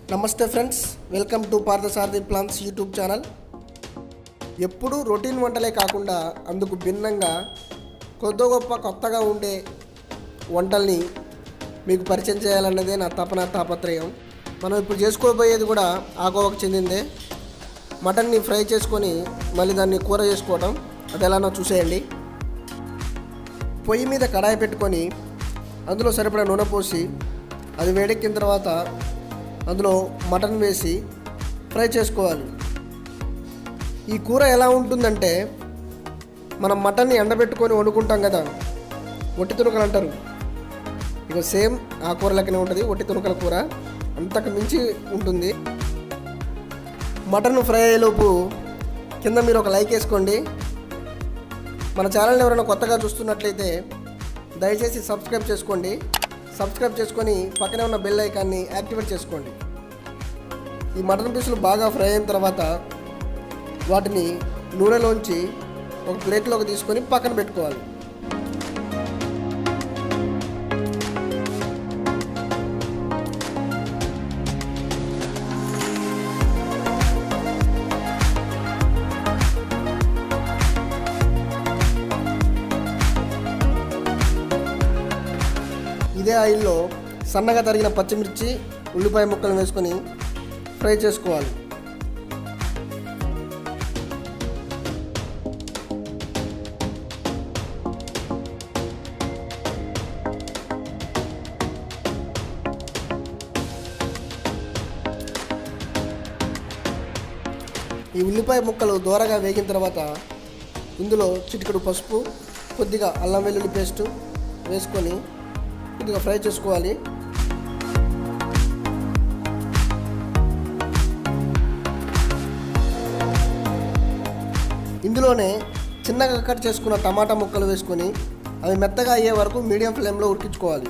నమస్తే friends welcome to Parthasarathi plans YouTube channel ఎప్పుడూ routine వంటలే కాకుండా అందుకు భిన్నంగా కొద్ది గొప్ప కొత్తగా ఉండే వంటల్ని మీకు పరిచయం చేయాలన్నదే నా తపన తాపత్రయం మనం ఇప్పుడు చేసుకోబోయేది కూడా ఆకోవకు చెందిందే మటన్ని ఫ్రై చేసుకొని మళ్ళీ దాన్ని కూర చేసుకోవడం అది ఎలానో చూసేయండి పొయ్యి మీద కడాయి పెట్టుకొని అందులో సరిపడా నూనె పోసి అది వేడెక్కిన తర్వాత అందులో మటన్ వేసి ఫ్రై చేసుకోవాలి ఈ కూర ఎలా ఉంటుందంటే మనం మటన్ని ఎండబెట్టుకొని వండుకుంటాం కదా ఒట్టి తునకలు అంటారు ఇక సేమ్ ఆ కూర లెక్కనే ఉంటుంది ఒట్టి తునకల కూర అంతకు మించి ఉంటుంది మటన్ ఫ్రై అయ్యేలోపు కింద మీరు ఒక లైక్ వేసుకోండి మన ఛానల్ని ఎవరైనా కొత్తగా చూస్తున్నట్లయితే దయచేసి సబ్స్క్రైబ్ చేసుకోండి సబ్స్క్రైబ్ చేసుకొని పక్కనే ఉన్న బెల్ ఐకాన్ని యాక్టివేట్ చేసుకోండి ఈ మటన్ పీసులు బాగా ఫ్రై అయిన తర్వాత వాటిని నూనెలోంచి ఒక ప్లేట్లోకి తీసుకొని పక్కన పెట్టుకోవాలి ఇదే ఆయిల్లో సన్నగా తరిగిన పచ్చిమిర్చి ఉల్లిపాయ ముక్కలు వేసుకొని ఫ్రై చేసుకోవాలి ఈ ఉల్లిపాయ ముక్కలు దూరగా వేగిన తర్వాత ఇందులో చిటికెడు పసుపు కొద్దిగా అల్లం వెల్లుల్లి పేస్టు వేసుకొని కొద్దిగా ఫ్రై చేసుకోవాలి ఇందులోనే చిన్నగా కట్ చేసుకున్న టమాటా ముక్కలు వేసుకొని అవి మెత్తగా అయ్యే వరకు మీడియం ఫ్లేమ్లో ఉడికించుకోవాలి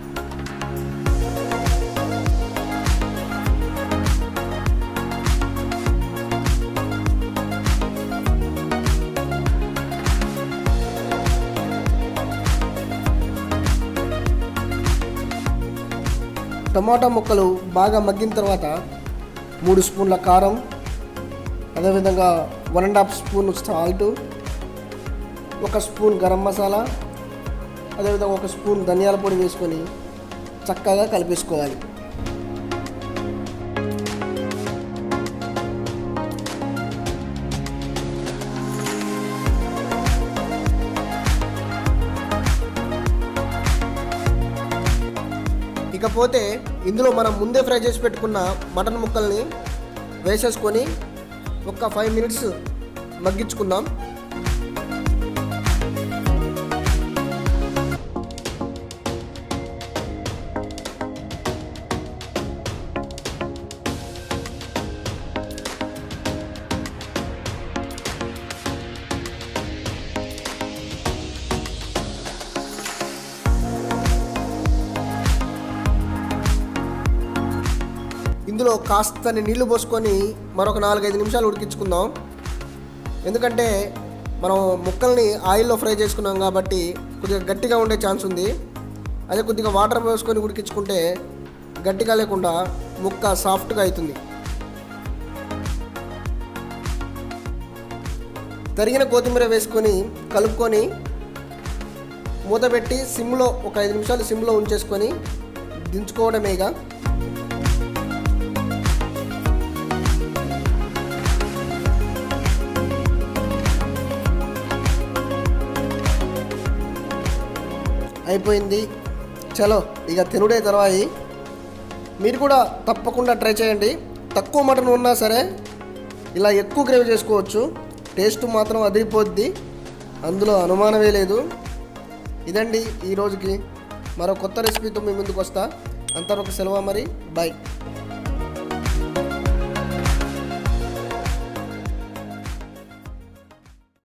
టమాటా ముక్కలు బాగా మగ్గిన తర్వాత మూడు స్పూన్ల కారం అదేవిధంగా one and half spoon salt ఒక స్పూన్ గరం మసాలా అదేవిధంగా ఒక స్పూన్ ధనియాల పొడి వేసుకొని చక్కగా కలిపేసుకోవాలి ఇకపోతే ఇందులో మనం ముందే ఫ్రై చేసి పెట్టుకున్న మటన్ ముక్కల్ని వేసేసుకొని ఒక ఫైవ్ మినిట్స్ మగ్గించుకుందాం ఇందులో కాస్తని నీళ్లు పోసుకొని మరొక నాలుగైదు నిమిషాలు ఉడికించుకుందాం ఎందుకంటే మనం ముక్కల్ని ఆయిల్లో ఫ్రై చేసుకున్నాం కాబట్టి కొద్దిగా గట్టిగా ఉండే ఛాన్స్ ఉంది అదే కొద్దిగా వాటర్ పోసుకొని ఉడికించుకుంటే గట్టిగా లేకుండా ముక్క సాఫ్ట్గా అవుతుంది తరిగిన కొత్తిమీర వేసుకొని కలుపుకొని మూత పెట్టి సిమ్లో ఒక ఐదు నిమిషాలు సిమ్లో ఉంచేసుకొని దించుకోవడమేగా అయిపోయింది చలో ఇక తినుడే తర్వాయి మీరు కూడా తప్పకుండా ట్రై చేయండి తక్కువ మటన్ ఉన్నా సరే ఇలా ఎక్కువ గ్రేవీ చేసుకోవచ్చు టేస్ట్ మాత్రం అదిరిపోద్ది అందులో అనుమానమే లేదు ఇదండి ఈ రోజుకి మరో కొత్త రెసిపీతో మీ ముందుకు వస్తా అంతవరకు సెలవు మరి బాయ్